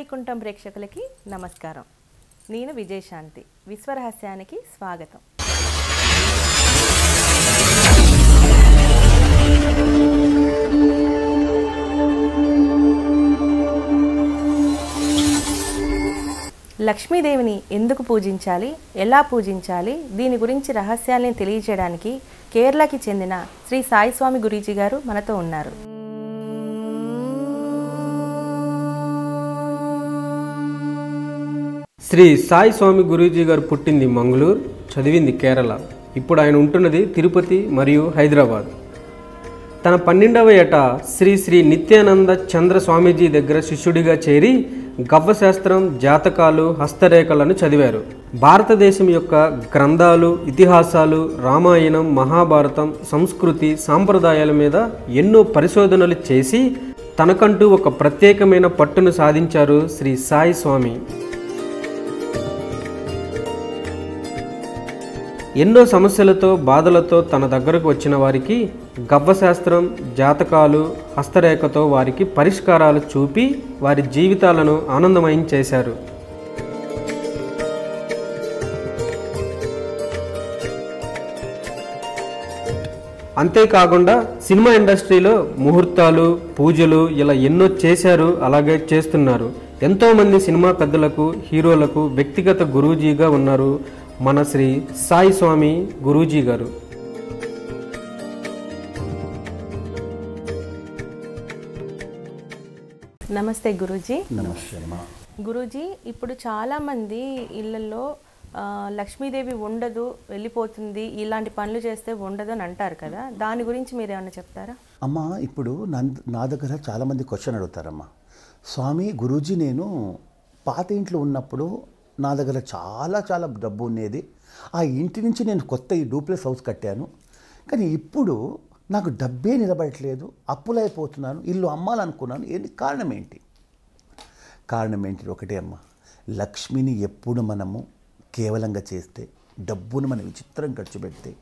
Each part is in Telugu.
వైకుంఠం ప్రేక్షకులకి నమస్కారం నేను విజయశాంతి విశ్వరహస్యానికి స్వాగతం లక్ష్మీదేవిని ఎందుకు పూజించాలి ఎలా పూజించాలి దీని గురించి రహస్యాల్ని తెలియజేయడానికి కేరళకి చెందిన శ్రీ సాయి స్వామి గురూజీ గారు మనతో ఉన్నారు శ్రీ సాయి స్వామి గురూజీ గారు పుట్టింది మంగళూరు చదివింది కేరళ ఇప్పుడు ఆయన ఉంటున్నది తిరుపతి మరియు హైదరాబాద్ తన పన్నెండవ ఏట శ్రీ శ్రీ నిత్యానంద చంద్ర స్వామీజీ దగ్గర శిష్యుడిగా చేరి గవ్వశాస్త్రం జాతకాలు హస్తరేఖలను చదివారు భారతదేశం యొక్క గ్రంథాలు ఇతిహాసాలు రామాయణం మహాభారతం సంస్కృతి సాంప్రదాయాల మీద ఎన్నో పరిశోధనలు చేసి తనకంటూ ఒక ప్రత్యేకమైన పట్టును సాధించారు శ్రీ సాయి స్వామి ఎన్నో సమస్యలతో బాధలతో తన దగ్గరకు వచ్చిన వారికి గవ్వశాస్త్రం జాతకాలు హస్తరేఖతో వారికి పరిష్కారాలు చూపి వారి జీవితాలను ఆనందమయం చేశారు అంతేకాకుండా సినిమా ఇండస్ట్రీలో ముహూర్తాలు పూజలు ఇలా ఎన్నో చేశారు అలాగే చేస్తున్నారు ఎంతోమంది సినిమా పెద్దలకు హీరోలకు వ్యక్తిగత గురూజీగా ఉన్నారు మన శ్రీ సాయి స్వామి గురూజీ గారు నమస్తే గురూజీ నమస్తే అమ్మా గురూజీ ఇప్పుడు చాలా మంది ఇళ్లలో ఆ, లక్ష్మీదేవి ఉండదు వెళ్ళిపోతుంది ఇలాంటి పనులు చేస్తే ఉండదు అని అంటారు కదా దాని గురించి మీరు ఏమైనా చెప్తారా అమ్మా ఇప్పుడు నా నా దగ్గర చాలామంది క్వశ్చన్ అడుగుతారమ్మా స్వామి గురూజీ నేను పాత ఇంట్లో ఉన్నప్పుడు నా దగ్గర చాలా చాలా డబ్బు ఉండేది ఆ ఇంటి నుంచి నేను కొత్త ఈ డూప్లెక్స్ హౌస్ కట్టాను కానీ ఇప్పుడు నాకు డబ్బే నిలబడట్లేదు అప్పులైపోతున్నాను ఇల్లు అమ్మాలనుకున్నాను ఏంటి కారణం ఏంటి కారణం ఏంటి ఒకటే అమ్మ లక్ష్మిని ఎప్పుడు మనము కేవలంగా చేస్తే డబ్బును మనం విచిత్రం ఖర్చు పెడితే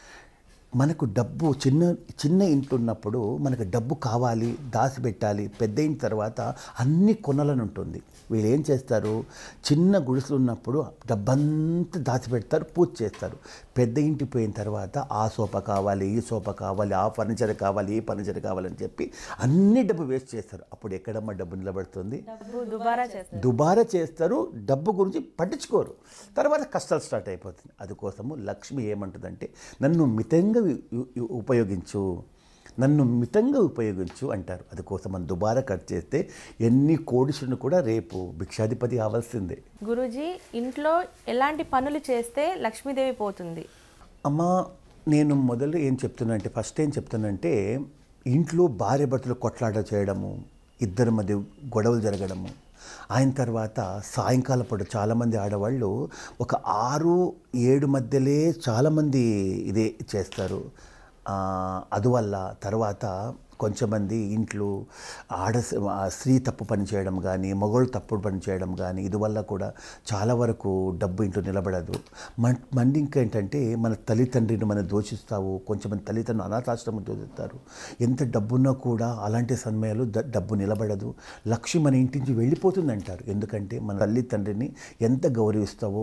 మనకు డబ్బు చిన్న చిన్న ఇంట్లో ఉన్నప్పుడు మనకు డబ్బు కావాలి దాచిపెట్టాలి పెద్ద అయిన తర్వాత అన్ని కొనాలని ఉంటుంది వీళ్ళు ఏం చేస్తారు చిన్న గుడిసెలు ఉన్నప్పుడు డబ్బంతా దాచిపెడతారు పూజ చేస్తారు పెద్ద ఇంటి పోయిన తర్వాత ఆ సోఫా కావాలి ఈ సోఫా కావాలి ఆ ఫర్నిచర్ కావాలి ఈ ఫర్నిచర్ కావాలని చెప్పి అన్ని డబ్బు వేస్ట్ చేస్తారు అప్పుడు ఎక్కడమ్మా డబ్బు నిలబడుతుంది డబ్బు దుబారా చేస్తారు దుబారా చేస్తారు డబ్బు గురించి పట్టించుకోరు తర్వాత కష్టాలు స్టార్ట్ అయిపోతుంది అందుకోసము లక్ష్మి ఏమంటుందంటే నన్ను మితంగా ఉ- ఉ- ఉపయోగించు నన్ను మితంగా ఉపయోగించు అంటారు అందుకోసం మనం దుబారా ఖర్చు చేస్తే ఎన్ని కోడిసులను కూడా రేపు భిక్షాధిపతి కావాల్సిందే గురూజీ ఇంట్లో ఎలాంటి పనులు చేస్తే లక్ష్మీదేవి పోతుంది అమ్మ నేను మొదలు ఏం చెప్తున్నా అంటే ఫస్ట్ ఏం చెప్తున్నంటే ఇంట్లో భార్య భర్తలు కొట్లాట చేయడము ఇద్దరి మధ్య గొడవలు జరగడము ఆయన తర్వాత సాయంకాలం పూట చాలామంది ఆడవాళ్ళు ఒక ఆరు ఏడు మధ్యలే చాలామంది ఇదే చేస్తారు ఆ, అందువల్ల తర్వాత కొంచెమంది ఇంట్లో ఆడ ఆ స్త్రీ తప్పు పని చేయడం కానీ మగోళ్ళు తప్పుడు పని చేయడం కానీ ఇది వల్ల కూడా చాలా వరకు డబ్బు ఇంట్లో నిలబడదు మన మంది ఇంకేంటంటే మన తల్లిదండ్రిని మనం దోషిస్తావు కొంచెమంది తల్లిదండ్రులు అనాథాశ్రమం దోచిస్తారు ఎంత డబ్బున్నా కూడా అలాంటి సమయాలు ద- డబ్బు నిలబడదు లక్ష్మి మన ఇంటి నుంచి వెళ్ళిపోతుంది అంటారు ఎందుకంటే మన తల్లిదండ్రిని ఎంత గౌరవిస్తావో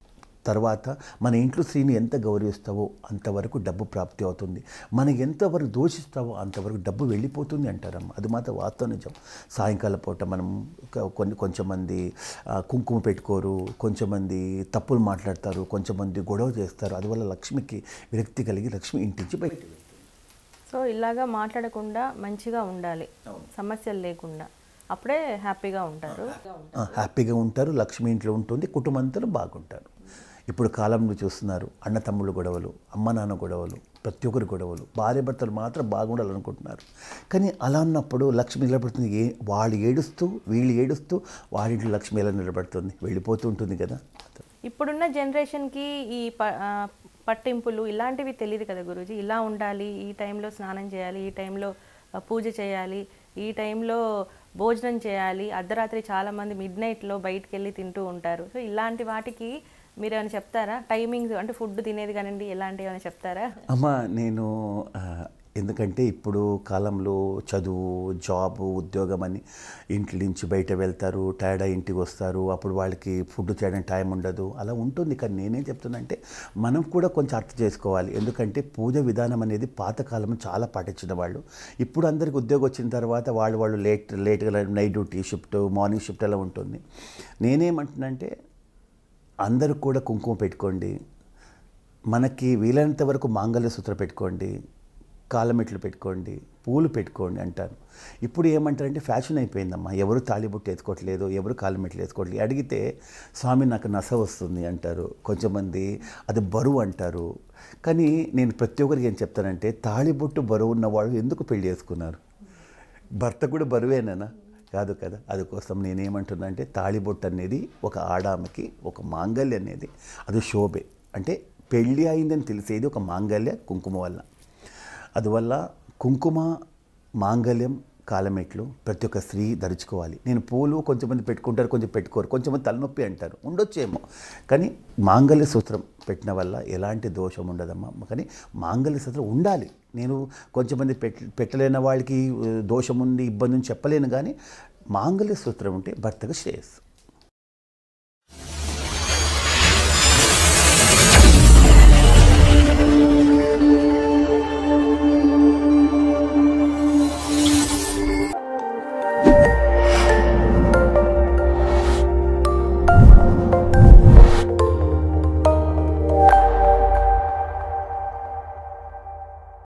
తర్వాత మన ఇంట్లో స్త్రీని ఎంత గౌరవిస్తావో అంతవరకు డబ్బు ప్రాప్తి అవుతుంది మనం ఎంతవరకు దోషిస్తావో అంతవరకు డబ్బు వెళ్ళిపోతుంది అంటారమ్మ అది మాత్రం వాస్తవ నిజం సాయంకాలం పూట మనం ఒక- కొన్ని కొంచెం మంది ఆ, కుంకుమ పెట్టుకోరు కొంచెం మంది తప్పులు మాట్లాడతారు కొంచెం మంది గొడవ చేస్తారు అందువల్ల లక్ష్మికి విరక్తి కలిగి లక్ష్మి ఇంటి నుంచి బయటికి వెళ్తుంది. సో ఇలాగా మాట్లాడకుండా మంచిగా ఉండాలి సమస్యలు లేకుండా అప్పుడే హ్యాపీగా ఉంటారు ఆ, హ్యాపీగా ఉంటారు లక్ష్మి ఇంట్లో ఉంటుంది కుటుంబంతో బాగుంటారు ఇప్పుడు కాలంలో చూస్తున్నారు అన్న తమ్ముళ్ళు గొడవలు అమ్మ నాన్న గొడవలు ప్రతి ఒక్కరి గొడవలు భార్య భర్తలు మాత్రం బాగుండాలనుకుంటున్నారు కానీ అలా ఉన్నప్పుడు లక్ష్మి నిలబడుతుంది ఏ వాళ్ళు ఏడుస్తూ వీళ్ళు ఏడుస్తూ వాడింట్లో లక్ష్మి ఎలా నిలబడుతుంది వెళ్ళిపోతూ ఉంటుంది కదా ఇప్పుడున్న జనరేషన్కి ఈ ప ఆ, పట్టింపులు ఇలాంటివి తెలియదు కదా గురూజీ ఇలా ఉండాలి ఈ టైంలో స్నానం చేయాలి ఈ టైంలో ఆ, పూజ చేయాలి ఈ టైంలో భోజనం చేయాలి అర్ధరాత్రి చాలామంది మిడ్ నైట్లో బయటికి వెళ్ళి తింటూ ఉంటారు సో ఇలాంటి వాటికి మీరు ఏమైనా చెప్తారా టైమింగ్స్ అంటే ఫుడ్ తినేది కానివ్వండి ఎలాంటివి ఏమైనా చెప్తారా అమ్మ నేను ఆ, ఎందుకంటే ఇప్పుడు కాలంలో చదువు జాబ్ ఉద్యోగం అని ఇంటి నుంచి బయట వెళ్తారు టైర్డ్ అయి ఇంటికి వస్తారు అప్పుడు వాళ్ళకి ఫుడ్ చేయడానికి టైం ఉండదు అలా ఉంటుంది కానీ నేనేం చెప్తున్నా మనం కూడా కొంచెం అర్థం చేసుకోవాలి ఎందుకంటే పూజ విధానం అనేది పాతకాలం చాలా పాటించిన వాళ్ళు ఇప్పుడు అందరికి ఉద్యోగం వచ్చిన తర్వాత వాళ్ళు వాళ్ళు లేట్ లేట్గా night duty shift morning shift అలా ఉంటుంది నేనేమంటున్నానంటే అందరూ కూడా కుంకుమ పెట్టుకోండి మనకి వీలైనంత వరకు మాంగళ్య సూత్రం పెట్టుకోండి కాలమెట్లు పెట్టుకోండి పూలు పెట్టుకోండి అంటారు ఇప్పుడు ఏమంటారంటే ఫ్యాషన్ అయిపోయిందమ్మా ఎవరు తాళిబుట్టు వేసుకోవట్లేదు ఎవరు కాలమెట్లు వేసుకోవట్లేదు అడిగితే స్వామి నాకు నస వస్తుంది అంటారు కొంచెంమంది అది బరువు అంటారు కానీ నేను ప్రతి ఒక్కరికి ఏం చెప్తానంటే తాళిబొట్టు బరువు ఉన్నవాడు ఎందుకు పెళ్లి చేసుకున్నారు భర్త కూడా బరువేనా కాదు కదా అందుకోసం నేనేమంటున్నా అంటే తాళిబొట్టు అనేది ఒక ఆడామకి ఒక మాంగల్య అనేది అది శోభే అంటే పెళ్ళి అయిందని తెలిసేది ఒక మాంగల్య కుంకుమ వల్ల అందువల్ల కుంకుమ మాంగల్యం కాలమెట్లు ప్రతి ఒక్క స్త్రీ ధరించుకోవాలి నేను పూలు కొంచెంమంది పెట్టుకుంటారు కొంచెం పెట్టుకోరు కొంచెంమంది తలనొప్పి అంటారు ఉండొచ్చేమో కానీ మాంగళ్య సూత్రం పెట్టిన వల్ల ఎలాంటి దోషం ఉండదమ్మా కానీ మాంగళ్య సూత్రం ఉండాలి నేను కొంచెంమంది పెట్ పెట్టలేని వాళ్ళకి ఆ, దోషం ఉంది ఇబ్బంది ఉంది చెప్పలేను కానీ మాంగళ్య సూత్రం ఉంటే భర్తకు శ్రేయస్సు